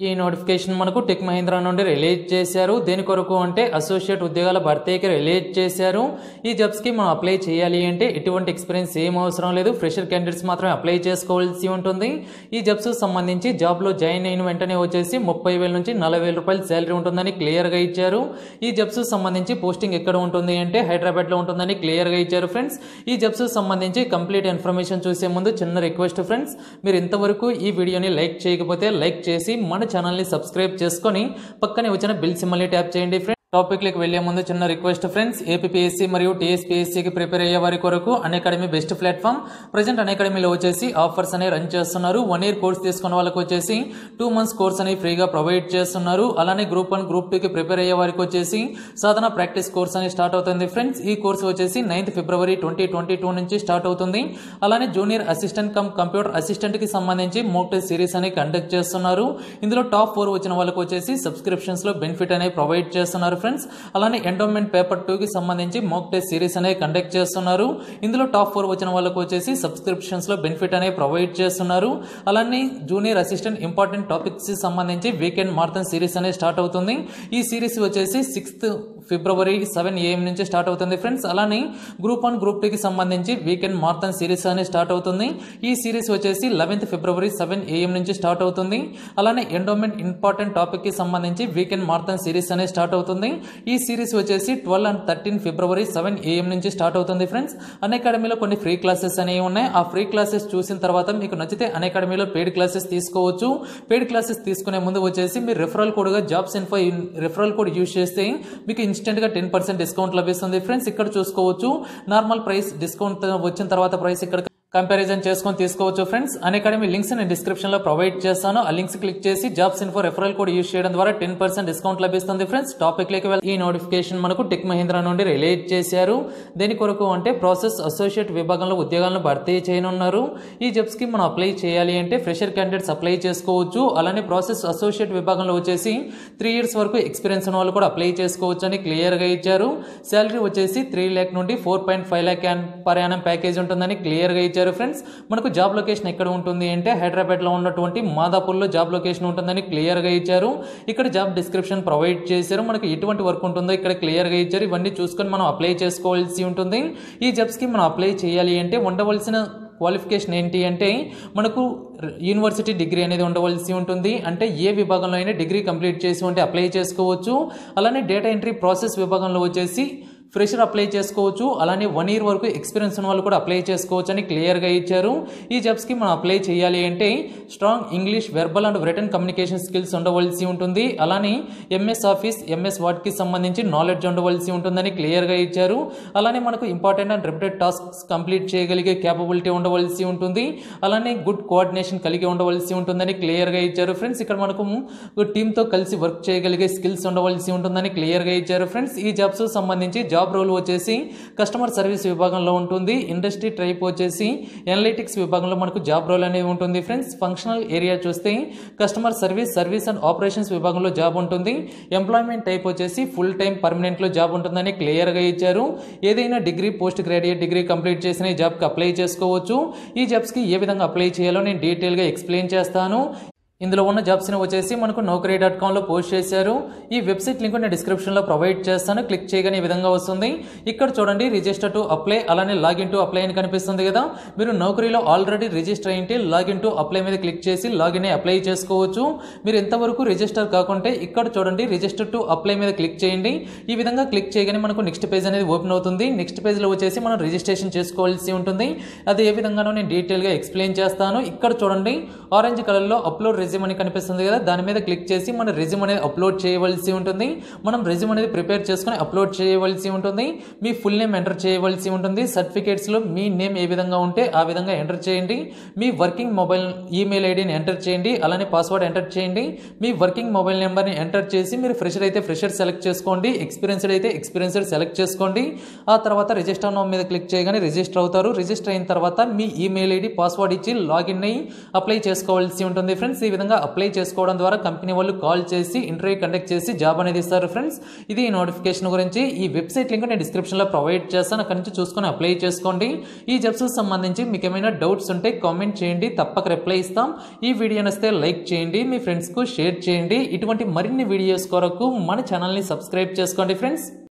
ఈ నోటిఫికేషన్ మనకు టెక్ మహీంద్రా నుండి రిలీజ్ చేశారు దేని కొరకు అంటే అసోసియేట్ ఉద్యోగాల భర్తీకి రిలీజ్ చేశారు ఈ జాబ్స్కి మనం అప్లై చేయాలి అంటే ఎటువంటి ఎక్స్పీరియన్స్ ఏం అవసరం లేదు ఫ్రెషర్ క్యాండిడేట్స్ మాత్రమే అప్లై చేసుకోవాల్సి ఉంటుంది ఈ జాబ్స్ సంబంధించి జాబ్లో జాయిన్ అయిన వెంటనే వచ్చేసి ముప్పై వేల నుంచి నలభై వేల రూపాయలు శాలరీ ఉంటుందని క్లియర్గా ఇచ్చారు ఈ జాబ్స్ సంబంధించి పోస్టింగ్ ఎక్కడ ఉంటుంది అంటే హైదరాబాద్లో ఉంటుందని క్లియర్గా ఇచ్చారు ఫ్రెండ్స్ ఈ జాబ్స్ సంబంధించి కంప్లీట్ ఇన్ఫర్మేషన్ చూసే ముందు చిన్న రిక్వెస్ట్ ఫ్రెండ్స్ మీరు ఇంతవరకు ఈ వీడియోని లైక్ చేయకపోతే లైక్ చేసి మన ఛానల్ని సబ్స్క్రైబ్ చేసుకొని పక్కనే వచ్చిన బిల్ సింబల్ని ట్యాప్ చేయండి ఫ్రెండ్స్ టాపిక్లకు వెళ్లే ముందు చిన్న రిక్వెస్ట్ ఫ్రెండ్స్ ఏపీఎస్సీ మరియు టీఎస్పీఎస్సీకి ప్రిపేర్ అయ్యే వారి కొరకు అకాడమీ బెస్ట్ ప్లాట్ఫామ్ ప్రజెంట్ అకాడమీలో వచ్చేసి ఆఫర్స్ అనేవి రన్ చేస్తున్నారు వన్ ఇయర్ కోర్స్ తీసుకున్న వాళ్ళకి వచ్చేసి టూ మంత్స్ కోర్స్ అనేవి ఫ్రీగా ప్రొవైడ్ చేస్తున్నారు అలానే గ్రూప్ వన్ గ్రూప్ టూకి ప్రిపేర్ అయ్యే వారికి వచ్చేసి సాధన ప్రాక్టీస్ కోర్స్ అనేది స్టార్ట్ అవుతుంది ఫ్రెండ్స్ ఈ కోర్స్ వచ్చేసి ninth February twenty twenty two నుంచి స్టార్ట్ అవుతుంది అలానే junior assistant cum computer assistant కి సంబంధించి మోక్ టెస్ట్ సిరీస్ అని కండక్ట్ చేస్తున్నారు ఇందులో టాప్ ఫోర్ వచ్చిన వాళ్ళకి వచ్చేసి సబ్స్క్రిప్షన్స్ లో బెనిఫిట్ అనేది ప్రొవైడ్ చేస్తున్నారు ఫ్రెండ్స్ అలానే ఎండోమెంట్ పేపర్ టూ కి సంబంధించి మోక్ టెస్ట్ సిరీస్ అనేది కండక్ట్ చేస్తున్నారు ఇందులో టాప్ ఫోర్ వచ్చిన వాళ్ళకి వచ్చేసి సబ్స్క్రిప్షన్స్ లో బెనిఫిట్ అనేది ప్రొవైడ్ చేస్తున్నారు అలానే జూనియర్ అసిస్టెంట్ ఇంపార్టెంట్ టాపిక్స్ కి సంబంధించి వీకెండ్ మార్థన్ సిరీస్ అనేది స్టార్ట్ అవుతుంది ఈ సిరీస్ వచ్చేసి సిక్స్త్ ఫిబ్రవరి సెవెన్ ఏఎం నుంచి స్టార్ట్ అవుతుంది ఫ్రెండ్స్ అలానే గ్రూప్ వన్ గ్రూప్ టూకి సంబంధించి వీకెండ్ మార్థన్ సిరీస్ అనేది స్టార్ట్ అవుతుంది ఈ సిరీస్ వచ్చేసి లెవెన్త్ ఫిబ్రవరి సెవెన్ ఏఎం నుంచి స్టార్ట్ అవుతుంది అలానే ఎండోమెంట్ ఇంపార్టెంట్ టాపిక్ కి సంబంధించి వీకెండ్ మార్థన్ సిరీస్ అనేది స్టార్ట్ అవుతుంది ఈ సిరీస్ వచ్చేసి twelve and thirteen February seven AM నుంచి స్టార్ట్ అవుతుంది ఫ్రెండ్స్ అన్ అకాడమీలో కొన్ని ఫ్రీ క్లాసెస్ అనేవి ఉన్నాయి ఆ ఫ్రీ క్లాసెస్ చూసిన తర్వాత మీకు నచ్చితే అన్ అకాడమీలో పెయిడ్ క్లాసెస్ తీసుకోవచ్చు పెయిడ్ క్లాసెస్ తీసుకునే ముందు వచ్చేసి మీరు రెఫరల్ కోడ్గా jobs info referral code use చేస్తే మీకు ఇన్స్టెంట్గా టెన్ పర్సెంట్ డిస్కౌంట్ లభిస్తుంది ఫ్రెండ్స్ ఇక్కడ చూసుకోవచ్చు నార్మల్ ప్రైస్ డిస్కౌంట్ వచ్చిన తర్వాత ప్రైస్ ఇక్కడ కంపారిజన్ చేసుకొని తీసుకోవచ్చు ఫ్రెండ్స్ అన్ అకాడమీ లింక్స్ నేను డిస్క్రిప్షన్ లో ప్రొవైడ్ చేస్తాను ఆ లింక్స్ క్లిక్ చేసి jobs info referral code use చేయడం ద్వారా టెన్ పర్సెంట్ డిస్కౌంట్ లభిస్తుంది ఫ్రెండ్స్ టాపిక్ లోకి వెళ్ళి ఈ నోటిఫికేషన్ మనకు టెక్ మహీంద్రా నుండి రిలీజ్ చేశారు దేని కొరకు అంటే ప్రాసెస్ అసోసియేట్ విభాగంలో ఉద్యోగాలను భర్తీ చేయనున్నారు ఈ జాబ్స్ కి మనం అప్లై చేయాలి అంటే ఫ్రెషర్ క్యాండిడేట్స్ అప్లై చేసుకోవచ్చు అలానే ప్రాసెస్ అసోసియేట్ విభాగంలో వచ్చేసి త్రీ ఇయర్స్ వరకు ఎక్స్పీరియన్స్ ఉన్న వాళ్ళు కూడా అప్లై చేసుకోవచ్చు అని క్లియర్ గా ఇచ్చారు శాలరీ వచ్చేసి త్రీ ల్యాక్ నుండి four point five lakh per annum package ఉంటుందని క్లియర్ గా ఇచ్చారు ఫ్రెండ్స్ మనకు జాబ్ లొకేషన్ ఎక్కడ ఉంటుంది అంటే హైదరాబాద్ లో ఉన్నటువంటి మాదాపూర్లో జాబ్ లొకేషన్ ఉంటుందని క్లియర్ గా ఇచ్చారు ఇక్కడ జాబ్ డిస్క్రిప్షన్ ప్రొవైడ్ చేశారు మనకు ఎటువంటి వర్క్ ఉంటుందో ఇక్కడ క్లియర్ గా ఇచ్చారు ఇవన్నీ చూసుకొని మనం అప్లై చేసుకోవాల్సి ఉంటుంది ఈ జాబ్స్ కి మనం అప్లై చేయాలి అంటే ఉండవలసిన క్వాలిఫికేషన్ ఏంటి అంటే మనకు యూనివర్సిటీ డిగ్రీ అనేది ఉండవలసి ఉంటుంది అంటే ఏ విభాగంలో అయినా డిగ్రీ కంప్లీట్ చేసి ఉంటే అప్లై చేసుకోవచ్చు అలానే డేటా ఎంట్రీ ప్రాసెస్ విభాగంలో వచ్చేసి ఫ్రెషర్ అప్లై చేసుకోవచ్చు అలానే వన్ ఇయర్ వరకు ఎక్స్పీరియన్స్ ఉన్న వాళ్ళు కూడా అప్లై చేసుకోవచ్చు అని క్లియర్గా ఇచ్చారు ఈ జాబ్స్కి మనం అప్లై చేయాలి అంటే strong English verbal and written communication skills ఉండవలసి ఉంటుంది అలానే ఎంఎస్ ఆఫీస్ ఎంఎస్ వార్డ్కి సంబంధించి నాలెడ్జ్ ఉండవలసి ఉంటుందని క్లియర్గా ఇచ్చారు అలానే మనకు important and repeated tasks complete చేయగలిగే క్యాపబిలిటీ ఉండవలసి ఉంటుంది అలానే గుడ్ కోఆర్డినేషన్ కలిగి ఉండవలసి ఉంటుందని క్లియర్గా ఇచ్చారు ఫ్రెండ్స్ ఇక్కడ మనకు టీంతో కలిసి వర్క్ చేయగలిగే స్కిల్స్ ఉండవలసి ఉంటుందని క్లియర్గా ఇచ్చారు ఫ్రెండ్స్ ఈ జాబ్స్ సంబంధించి జాబ్ రోల్ వచ్చేసి కస్టమర్ సర్వీస్ విభాగంలో ఉంటుంది ఇండస్ట్రీ టైప్ వచ్చేసి ఎనలిటిక్స్ విభాగంలో మనకు జాబ్ రోల్ అనేది ఉంటుంది ఫ్రెండ్స్ ఫంక్షనల్ ఏరియా చూస్తే customer service service and operations విభాగంలో జాబ్ ఉంటుంది ఎంప్లాయ్మెంట్ టైప్ వచ్చేసి ఫుల్ టైం పర్మనెంట్లో జాబ్ ఉంటుందని క్లియర్గా ఇచ్చారు ఏదైనా degree post graduate degree complete చేసిన ఈ జాబ్కి అప్లై చేసుకోవచ్చు ఈ జాబ్స్కి ఏ విధంగా అప్లై చేయాలో నేను డీటెయిల్గా ఎక్స్ప్లెయిన్ చేస్తాను ఇందులో ఉన్న జాబ్స్ని వచ్చేసి మనకు నౌకరీ డాట్ కామ్లో పోస్ట్ చేశారు ఈ వెబ్సైట్ లింక్ నేను డిస్క్రిప్షన్లో ప్రొవైడ్ చేస్తాను క్లిక్ చేయగానే ఈ విధంగా వస్తుంది ఇక్కడ చూడండి రిజిస్టర్ టు అప్లై అలానే లాగిన్ టు అప్లై అని కనిపిస్తుంది కదా మీరు నౌకరీలో ఆల్రెడీ రిజిస్టర్ అయింటే లాగిన్ టు అప్లై మీద క్లిక్ చేసి లాగిన్ అప్లై చేసుకోవచ్చు మీరు ఎంతవరకు రిజిస్టర్ కాకుంటే ఇక్కడ చూడండి రిజిస్టర్ టు అప్లై మీద క్లిక్ చేయండి ఈ విధంగా క్లిక్ చేయగానే మనకు నెక్స్ట్ పేజ్ అనేది ఓపెన్ అవుతుంది నెక్స్ట్ పేజ్లో వచ్చేసి మనం రిజిస్ట్రేషన్ చేసుకోవాల్సి ఉంటుంది అది ఏ విధంగానో నేను డీటెయిల్గా ఎక్స్ప్లెయిన్ చేస్తాను ఇక్కడ చూడండి ఆరెంజ్ కలర్లో అప్లోడ్ రెజ్యూమ్ అని కనిపిస్తుంది కదా దాని మీద క్లిక్ చేసి మన రెజ్యూమ్ అనేది అప్లోడ్ చేయవలసి ఉంటుంది మనం రెజ్యూమ్ అనేది ప్రిపేర్ చేసుకొని అప్లోడ్ చేయవలసి ఉంటుంది మీ ఫుల్ నేమ్ ఎంటర్ చేయవలసి ఉంటుంది సర్టిఫికేట్స్లో మీ నేమ్ ఏ విధంగా ఉంటే ఆ విధంగా ఎంటర్ చేయండి మీ వర్కింగ్ మొబైల్ ఈమెయిల్ ఐడిని ఎంటర్ చేయండి అలానే పాస్వర్డ్ ఎంటర్ చేయండి మీ వర్కింగ్ మొబైల్ నెంబర్ని ఎంటర్ చేసి మీరు ఫ్రెషర్ అయితే ఫ్రెషర్ సెలెక్ట్ చేసుకోండి ఎక్స్పీరియన్స్డ్ అయితే ఎక్స్పీరియన్స్డ్ సెలెక్ట్ చేసుకోండి ఆ తర్వాత రిజిస్టర్ నో మీద క్లిక్ చేయగానే రిజిస్టర్ అవుతారు రిజిస్టర్ అయిన తర్వాత మీ ఈమెయిల్ ఐడి పాస్వర్డ్ ఇచ్చి లాగిన్ అయ్యి అప్లై చేసుకోవాల్సి ఉంటుంది ఫ్రెండ్స్ ఈ విధంగా విధంగా అప్లై చేసుకోవడం ద్వారా కంపెనీ వాళ్ళు కాల్ చేసి ఇంటర్వ్యూ కండక్ట్ చేసి జాబ్ అనేది ఇస్తారు ఫ్రెండ్స్ ఇది ఈ నోటిఫికేషన్ గురించి ఈ వెబ్సైట్ లింక్ నేను డిస్క్రిప్షన్లో ప్రొవైడ్ చేస్తాను అక్కడి నుంచి చూసుకొని అప్లై చేసుకోండి ఈ జాబ్స్ సంబంధించి మీకు ఏమైనా డౌట్స్ ఉంటే కామెంట్ చేయండి తప్పక రిప్లై ఇస్తాం ఈ వీడియో నచ్చితే లైక్ చేయండి మీ ఫ్రెండ్స్కు షేర్ చేయండి ఇటువంటి మరిన్ని వీడియోస్ కొరకు మన ఛానల్ని సబ్స్క్రైబ్ చేసుకోండి ఫ్రెండ్స్